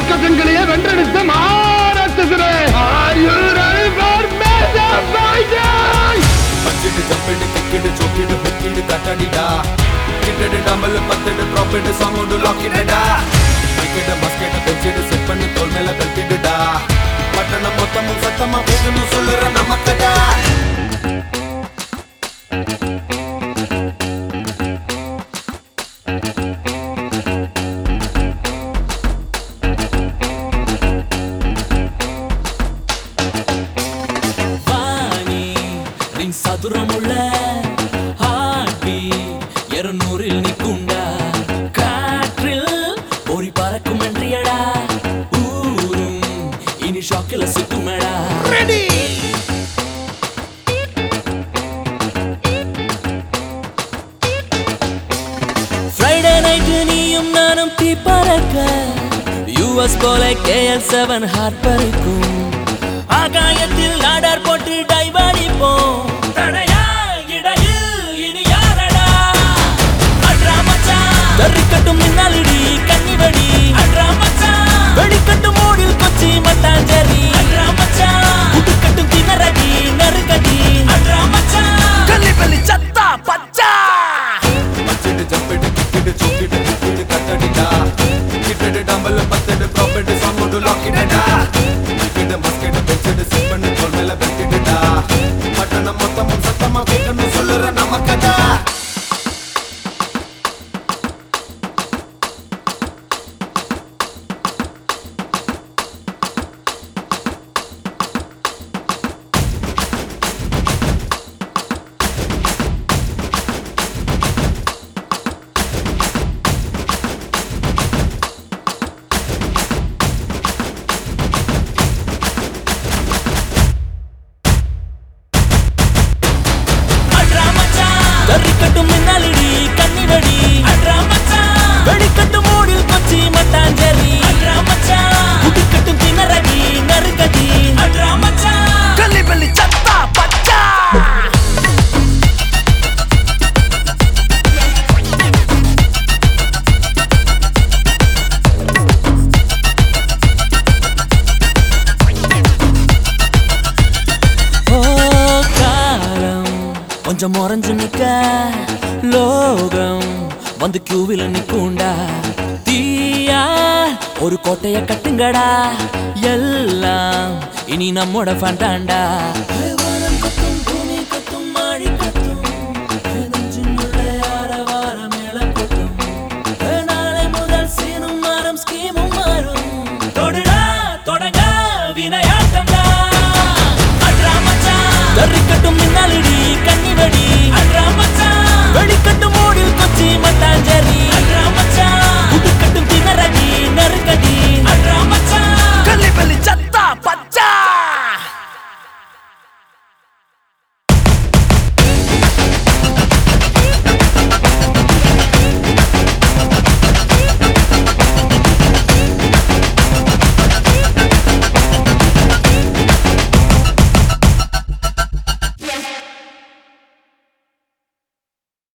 கட்டங்களையே வென்றெடுத்த மாறாட்டுகிறே Are you ready for major fighting? பச்சிடு ஜப்பிடு கிக்கிடு சோக்கிடு பிக்கிடு கட்டடிடா கிட்டடு டம்பல் பத்தடு ப்ராப்பிடு சாங்கோடு லாக்கிடடா கிரிக்கெட் மஸ்கெட் பெஞ்சிடு செட் பண்ணி தோல் மேல கட்டிடுடா பட்டணம் மொத்தமும் சத்தமா பேசணும் சொல்லுற நமக்கடா வாணி ரிங் சதுரமுள்ள ஆட்டி இருநூறில் நிற்குண்டா காற்றில் பொறி பறக்கும் என்றியடா ஊரும் இனி ஷாக்கில் சுத்துமடா ஃப்ரைடே நைட்டு நீயும் நானும் தீ பறக்க யூஎஸ் போல கேஎல் செவன் ஹார்ட் பறிக்கும் ஆகாயத்தில் நாடார் போட்டு டைவ் அடிப்போம் தடையா இடையில் இனி யாரடா அட்ரா மச்சான் தறிக்கட்டும் மின்னலிடி கன்னிவடி அட்ரா மச்சான் வெடிக்கட்டும் மூடில் கொச்சி மட்டாஞ்சேரி அட்ரா மச்சான் குட்டுக்கட்டும் திணறடி நறுக்கடி அட்ரா மச்சான் கள்ளி பள்ளி சத்தா பச்சா பச்சிடு ஜப்பிடு கிக்கிடு சோக்கிடு பிக்கிடு கட்டடிடா கிட்டடு டம்பல் பத்தடு ப்ராப்பிடு சாங்கோடு லாக்கிடடா கிரிக்கெட் மஸ்கெட் பெஞ்சிடு செட் பண்ணி தோல் மேல கட்டிடுடா பட்டணம் மொத்தமும் சத்தமா கேட்கணும் சொல்லுற நமக்கடா அட்ரா மச்சான் தறிக்கட்டும் மின்னலிடி கன்னிவடி அட்ரா மச்சான் வெடிக்கட்டும் மூடில் கொச்சி மட்டாஞ்சேரி அட்ரா மச்சான் குடிக்கட்டும் திணறடி நறுக்கடி அட்ரா மச்சான் கள்ளி பள்ளி சத்தா பச்சா ஓ காலம் கொஞ்சம் முறைஞ்சு நிக்க லோகம் வந்து கியூவில் நிற்குண்டா தீயா ஒரு கோட்டைய கட்டுங்கடா எல்லாம் இனி நம்மோட ஃபண்டாண்டா நாளை முதல் சீனும் மாறும் ஸ்கீமும் மாறும் தொடுடா தொடங்க வினையாட்டம்டா அட்ரா மச்சான் தறிக்கட்டும் மின்னலிடி